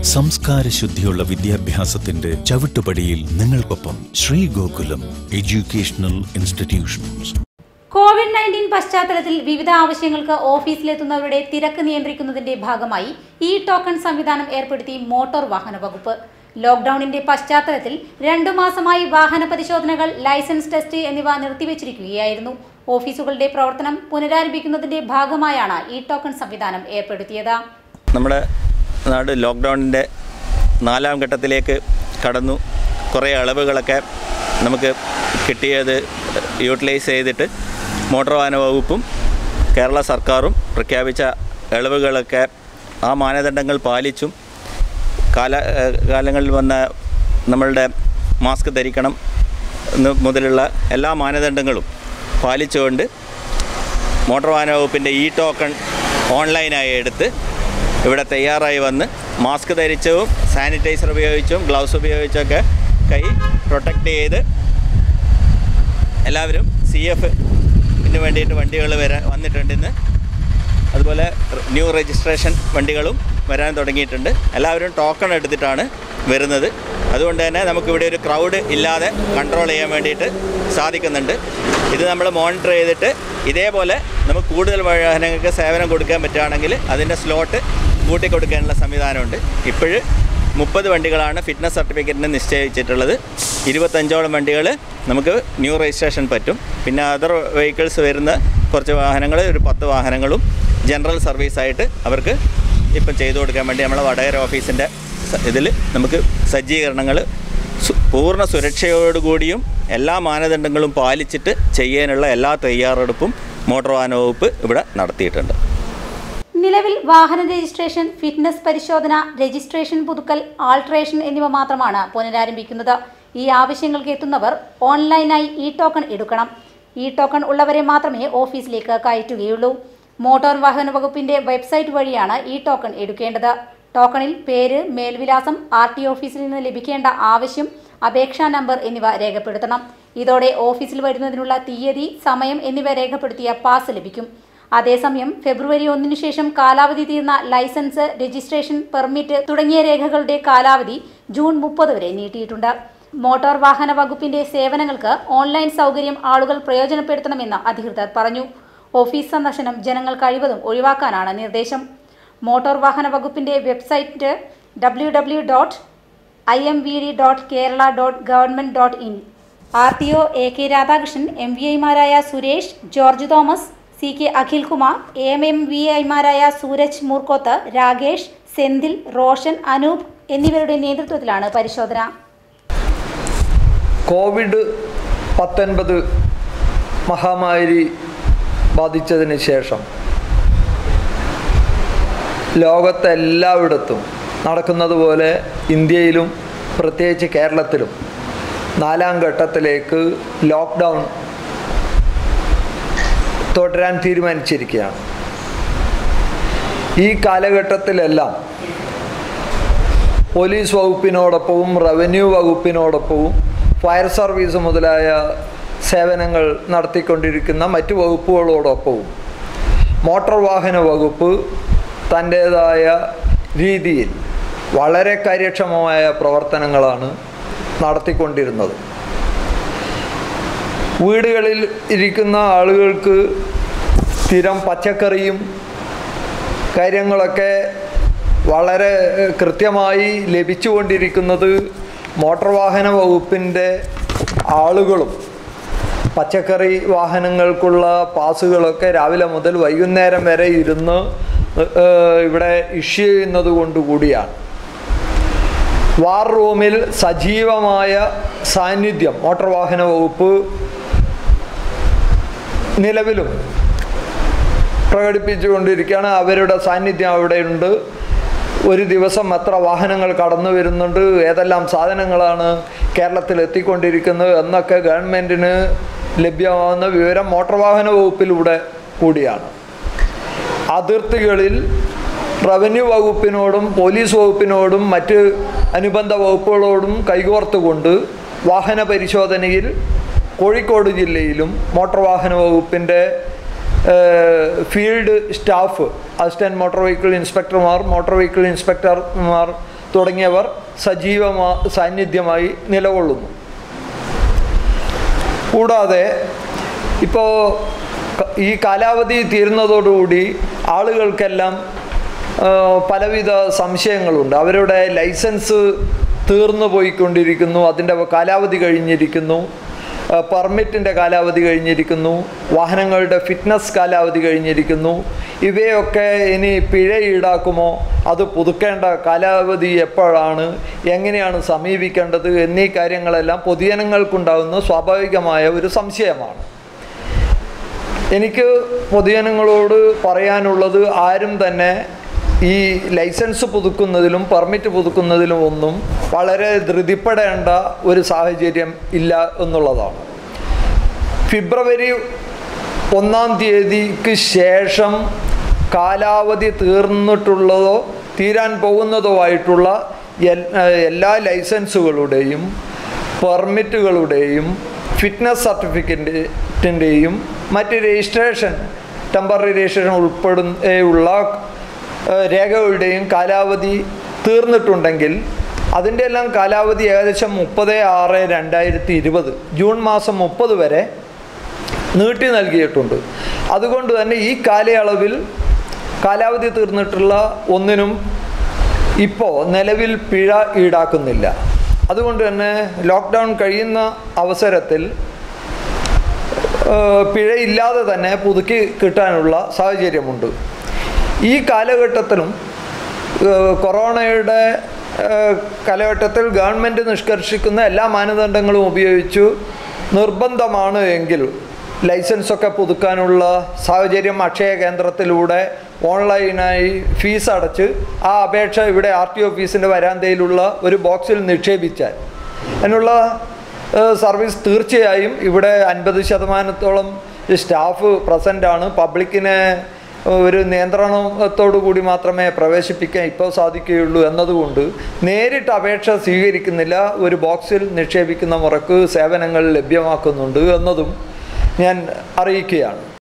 സംസ്കാര ശുദ്ധിയുള്ള വിദ്യാഭ്യാസത്തിന്റെ ചവിട്ടുപടിയിൽ നിങ്ങൾക്കൊപ്പം Sree Gokulam educational institutions covid nineteen പശ്ചാത്തലത്തിൽ വിവിധ ആവശ്യങ്ങൾക്ക് ഓഫീസിലെത്തുന്നവരുടെ തിരക്ക് നിയന്ത്രിക്കുന്നതിന്റെ ഭാഗമായി ഇ ടോക്കൺ സംവിധാനം ഏർപ്പെടുത്തി മോട്ടോർ വാഹന വകുപ്പ് ലോക്ഡൌണിന്റെ പശ്ചാത്തലത്തിൽ രണ്ടു മാസമായി വാഹന പരിശോധനകൾ ലൈസൻസ് ടെസ്റ്റ് എന്നിവ നിർത്തിവച്ചിരിക്കുകയായിരുന്നു ഓഫീസുകളുടെ പ്രവർത്തനം പുനരാരംഭിക്കുന്നതിന്റെ ഭാഗമായാണ് ഇ ടോക്കൺ സംവിധാനം ഏർപ്പെടുത്തിയത് നമ്മുടെ നാട് ലോക്ക്ഡൗണിൻ്റെ നാലാം ഘട്ടത്തിലേക്ക് കടന്നു കുറേ അളവുകളൊക്കെ നമുക്ക് കിട്ടിയത് യൂട്ടിലൈസ് ചെയ്തിട്ട് മോട്ടോർ വാഹന വകുപ്പും കേരള സർക്കാരും പ്രഖ്യാപിച്ച ഇളവുകളൊക്കെ ആ മാനദണ്ഡങ്ങൾ പാലിച്ചും കാല ഏഹ് കാലങ്ങളിൽ വന്ന നമ്മളുടെ മാസ്ക് ധരിക്കണം എന്ന് മുതലുള്ള എല്ലാ മാനദണ്ഡങ്ങളും പാലിച്ചുകൊണ്ട് മോട്ടോർ വാഹന വകുപ്പിൻ്റെ ഇ ടോക്കൺ ഓൺലൈനായി എടുത്ത് ഇവിടെ തയ്യാറായി വന്ന് മാസ്ക് ധരിച്ചും സാനിറ്റൈസർ ഉപയോഗിച്ചും ഗ്ലൗസ് ഉപയോഗിച്ചൊക്കെ കൈ പ്രൊട്ടക്റ്റ് ചെയ്ത് എല്ലാവരും സി എഫിന് വേണ്ടിയിട്ട് വണ്ടികൾ വരാൻ വന്നിട്ടുണ്ട് ഇന്ന് അതുപോലെ ന്യൂ രജിസ്ട്രേഷൻ വണ്ടികളും വരാൻ തുടങ്ങിയിട്ടുണ്ട് എല്ലാവരും ടോക്കൺ എടുത്തിട്ടാണ് വരുന്നത് അതുകൊണ്ട് തന്നെ നമുക്കിവിടെ ഒരു ക്രൗഡ് ഇല്ലാതെ കൺട്രോൾ ചെയ്യാൻ വേണ്ടിയിട്ട് സാധിക്കുന്നുണ്ട് ഇത് നമ്മൾ മോണിറ്റർ ചെയ്തിട്ട് ഇതേപോലെ നമുക്ക് കൂടുതൽ വാഹനങ്ങൾക്ക് സേവനം കൊടുക്കാൻ പറ്റുകയാണെങ്കിൽ അതിൻ്റെ സ്ലോട്ട് കൂട്ടിക്കൊടുക്കാനുള്ള സംവിധാനമുണ്ട് ഇപ്പോഴ് മുപ്പത് വണ്ടികളാണ് ഫിറ്റ്നസ് സർട്ടിഫിക്കറ്റിന് നിശ്ചയിച്ചിട്ടുള്ളത് ഇരുപത്തഞ്ചോളം വണ്ടികൾ നമുക്ക് ന്യൂ രജിസ്ട്രേഷൻ പറ്റും പിന്നെ അതർ വെഹിക്കിൾസ് വരുന്ന കുറച്ച് വാഹനങ്ങൾ ഒരു പത്ത് വാഹനങ്ങളും ജനറൽ സർവീസായിട്ട് അവർക്ക് ഇപ്പം ചെയ്തു കൊടുക്കാൻ വേണ്ടി നമ്മളെ വടകര ഓഫീസിൻ്റെ ഇതിൽ നമുക്ക് സജ്ജീകരണങ്ങൾ സു- പൂർണ്ണ സുരക്ഷയോടുകൂടിയും എല്ലാ മാനദണ്ഡങ്ങളും പാലിച്ചിട്ട് ചെയ്യാനുള്ള എല്ലാ തയ്യാറെടുപ്പും മോട്ടോർ വാഹന വകുപ്പ് ഇവിടെ നടത്തിയിട്ടുണ്ട് നിലവിൽ വാഹന രജിസ്ട്രേഷൻ ഫിറ്റ്നസ് പരിശോധന രജിസ്ട്രേഷൻ പുതുക്കൽ ആൾട്രേഷൻ എന്നിവ മാത്രമാണ് പുനരാരംഭിക്കുന്നത് ഈ ആവശ്യങ്ങൾക്ക് എത്തുന്നവർ ഓൺലൈനായി ഇ ടോക്കൺ എടുക്കണം ഇ ടോക്കൺ ഉള്ളവരെ മാത്രമേ ഓഫീസിലേക്ക് കയറ്റുകയുള്ളൂ മോട്ടോർ വാഹന വകുപ്പിന്റെ വെബ്സൈറ്റ് വഴിയാണ് ഇ ടോക്കൺ എടുക്കേണ്ടത് ടോക്കണിൽ പേര് മേൽവിലാസം ആർ ടി ഓഫീസിൽ നിന്ന് ലഭിക്കേണ്ട ആവശ്യം അപേക്ഷാ നമ്പർ എന്നിവ രേഖപ്പെടുത്തണം ഇതോടെ ഓഫീസിൽ വരുന്നതിനുള്ള തീയതി സമയം എന്നിവ രേഖപ്പെടുത്തിയ പാസ് ലഭിക്കും അതേസമയം ഫെബ്രുവരി ഒന്നിനു ശേഷം കാലാവധി തീർന്ന ലൈസൻസ് രജിസ്ട്രേഷൻ പെർമിറ്റ് തുടങ്ങിയ രേഖകളുടെ കാലാവധി ജൂൺ മുപ്പത് വരെ നീട്ടിയിട്ടുണ്ട് മോട്ടോർ വാഹന വകുപ്പിന്റെ സേവനങ്ങൾക്ക് ഓൺലൈൻ സൗകര്യം ആളുകൾ പ്രയോജനപ്പെടുത്തണമെന്ന് അധികൃതർ പറഞ്ഞു ഓഫീസ് സന്ദർശനം ജനങ്ങൾ കഴിവതും ഒഴിവാക്കാനാണ് നിർദ്ദേശം മോട്ടോർ വാഹന വകുപ്പിന്റെ website W W dot I M V D dot Kerala dot government dot in R T O A K Radhakrishnan M V ഐമാരായ Suresh George Thomas C K Akhil Kumar M M V ഐമാരായ സൂരജ് മൂർക്കോത്ത് രാകേഷ് സെന്തിൽ റോഷൻ അനൂപ് എന്നിവരുടെ നേതൃത്വത്തിലാണ് പരിശോധന കോവിഡ് പത്തൊൻപത് മഹാമാരി ബാധിച്ചതിന് ശേഷം ലോകത്തെല്ലായിടത്തും നടക്കുന്നത് പോലെ ഇന്ത്യയിലും പ്രത്യേകിച്ച് കേരളത്തിലും നാലാം ഘട്ടത്തിലേക്ക് ലോക്ക്ഡൗൺ തുടരാൻ തീരുമാനിച്ചിരിക്കുകയാണ് ഈ കാലഘട്ടത്തിലെല്ലാം പോലീസ് വകുപ്പിനോടൊപ്പവും റവന്യൂ വകുപ്പിനോടൊപ്പവും ഫയർ സർവീസ് മുതലായ സേവനങ്ങൾ നടത്തിക്കൊണ്ടിരിക്കുന്ന മറ്റു വകുപ്പുകളോടൊപ്പവും മോട്ടോർ വാഹന വകുപ്പ് തൻ്റേതായ രീതിയിൽ വളരെ കാര്യക്ഷമമായ പ്രവർത്തനങ്ങളാണ് നടത്തിക്കൊണ്ടിരുന്നത് വീടുകളിൽ ഇരിക്കുന്ന ആളുകൾക്ക് സ്ഥിരം പച്ചക്കറിയും കാര്യങ്ങളൊക്കെ വളരെ കൃത്യമായി ലഭിച്ചുകൊണ്ടിരിക്കുന്നത് മോട്ടോർ വാഹന വകുപ്പിൻ്റെ ആളുകളും പച്ചക്കറി വാഹനങ്ങൾക്കുള്ള പാസുകളൊക്കെ രാവിലെ മുതൽ വൈകുന്നേരം വരെ ഇരുന്ന് ഏഹ്, ഇവിടെ ഇഷ്യൂ ചെയ്യുന്നത് കൊണ്ടുകൂടിയാണ് വാർ റൂമിൽ സജീവമായ സാന്നിധ്യം മോട്ടോർ വാഹന വകുപ്പ് നിലവിലും പ്രകടിപ്പിച്ചുകൊണ്ടിരിക്കുകയാണ് അവരുടെ സാന്നിധ്യം അവിടെയുണ്ട് ഒരു ദിവസം എത്ര വാഹനങ്ങൾ കടന്നു വരുന്നുണ്ട് ഏതെല്ലാം സാധനങ്ങളാണ് കേരളത്തിൽ എത്തിക്കൊണ്ടിരിക്കുന്നത് എന്നൊക്കെ ഗവൺമെൻറ്റിന് ലഭ്യമാകുന്ന വിവരം മോട്ടോർ വാഹന വകുപ്പിലൂടെ കൂടിയാണ് അതിർത്തികളിൽ റവന്യൂ വകുപ്പിനോടും പോലീസ് വകുപ്പിനോടും മറ്റ് അനുബന്ധ വകുപ്പുകളോടും കൈകോർത്തുകൊണ്ട് വാഹന പരിശോധനയിൽ കോഴിക്കോട് ജില്ലയിലും മോട്ടോർ വാഹന വകുപ്പിൻ്റെ field staff assistant motor vehicle ഇൻസ്പെക്ടർമാർ മോട്ടോർ വെഹിക്കിൾ ഇൻസ്പെക്ടർമാർ തുടങ്ങിയവർ സജീവമാ സാന്നിധ്യമായി നിലകൊള്ളുന്നു കൂടാതെ ഇപ്പോൾ ഈ കാലാവധി തീരുന്നതോടുകൂടി ആളുകൾക്കെല്ലാം ആ, പലവിധ സംശയങ്ങളുണ്ട് അവരുടെ ലൈസൻസ് തീർന്നു പോയിക്കൊണ്ടിരിക്കുന്നു അതിൻ്റെ കാലാവധി കഴിഞ്ഞിരിക്കുന്നു പെർമിറ്റിൻ്റെ കാലാവധി കഴിഞ്ഞിരിക്കുന്നു വാഹനങ്ങളുടെ ഫിറ്റ്നസ് കാലാവധി കഴിഞ്ഞിരിക്കുന്നു ഇവയൊക്കെ ഇനി പിഴ ഈടാക്കുമോ അത് പുതുക്കേണ്ട കാലാവധി എപ്പോഴാണ് എങ്ങനെയാണ് സമീപിക്കേണ്ടത് എന്നീ കാര്യങ്ങളെല്ലാം പൊതുജനങ്ങൾക്കുണ്ടാകുന്ന സ്വാഭാവികമായ ഒരു സംശയമാണ് എനിക്ക് പൊതുജനങ്ങളോട് പറയാനുള്ളത് ആരും തന്നെ ഈ ലൈസൻസ് പുതുക്കുന്നതിലും പെർമിറ്റ് പുതുക്കുന്നതിലും ഒന്നും വളരെ ധൃതിപ്പെടേണ്ട ഒരു സാഹചര്യം ഇല്ല എന്നുള്ളതാണ് ഫെബ്രുവരി ഒന്നാം തീയതിക്ക് ശേഷം കാലാവധി തീർന്നിട്ടുള്ളതോ തീരാൻ പോകുന്നതോ ആയിട്ടുള്ള എൽ- എല്ലാ ലൈസൻസുകളുടെയും പെർമിറ്റുകളുടെയും ഫിറ്റ്നസ് സർട്ടിഫിക്കറ്റിൻ്റെയും മറ്റ് രജിസ്ട്രേഷൻ ടെമ്പററി രജിസ്ട്രേഷൻ ഉൾപ്പെടുന്ന രേഖകളുടെയും കാലാവധി തീർന്നിട്ടുണ്ടെങ്കിൽ അതിൻ്റെ എല്ലാം കാലാവധി ഏകദേശം മുപ്പത് ആറ് രണ്ടായിരത്തി ഇരുപത് ജൂൺ മാസം മുപ്പത് വരെ നീട്ടി നൽകിയിട്ടുണ്ട് അതുകൊണ്ട് തന്നെ ഈ കാലയളവിൽ കാലാവധി തീർന്നിട്ടുള്ള ഒന്നിനും ഇപ്പോൾ നിലവിൽ പിഴ ഈടാക്കുന്നില്ല അതുകൊണ്ട് തന്നെ ലോക്ക്ഡൗൺ കഴിയുന്ന അവസരത്തിൽ ഏഹ്, പിഴയില്ലാതെ തന്നെ പുതുക്കി കിട്ടാനുള്ള സാഹചര്യമുണ്ട് ഈ കാലഘട്ടത്തിലും ഏഹ്, കൊറോണയുടെ ഏഹ്, കാലഘട്ടത്തിൽ ഗവൺമെൻറ് നിഷ്കർഷിക്കുന്ന എല്ലാ മാനദണ്ഡങ്ങളും ഉപയോഗിച്ചു നിർബന്ധമാണ് എങ്കിൽ ലൈസൻസൊക്കെ പുതുക്കാനുള്ള സാഹചര്യം അക്ഷയ കേന്ദ്രത്തിലൂടെ ഓൺലൈനായി ഫീസ് അടച്ച് ആ അപേക്ഷ ഇവിടെ ആർ ടി ഓഫീസിൻ്റെ വരാന്തയിലുള്ള ഒരു ബോക്സിൽ നിക്ഷേപിച്ചാൽ അതിനുള്ള ഏഹ്, സർവീസ് തീർച്ചയായും ഇവിടെ അൻപത് ശതമാനത്തോളം സ്റ്റാഫ് പ്രസൻ്റാണ് പബ്ലിക്കിനെ ഒരു നിയന്ത്രണത്തോടു കൂടി മാത്രമേ പ്രവേശിപ്പിക്കാൻ ഇപ്പോൾ സാധിക്കുകയുള്ളൂ എന്നതുകൊണ്ട് നേരിട്ട് അപേക്ഷ സ്വീകരിക്കുന്നില്ല ഒരു ബോക്സിൽ നിക്ഷേപിക്കുന്ന മുറക്ക് സേവനങ്ങൾ ലഭ്യമാക്കുന്നുണ്ട് എന്നതും ഞാൻ അറിയിക്കുകയാണ്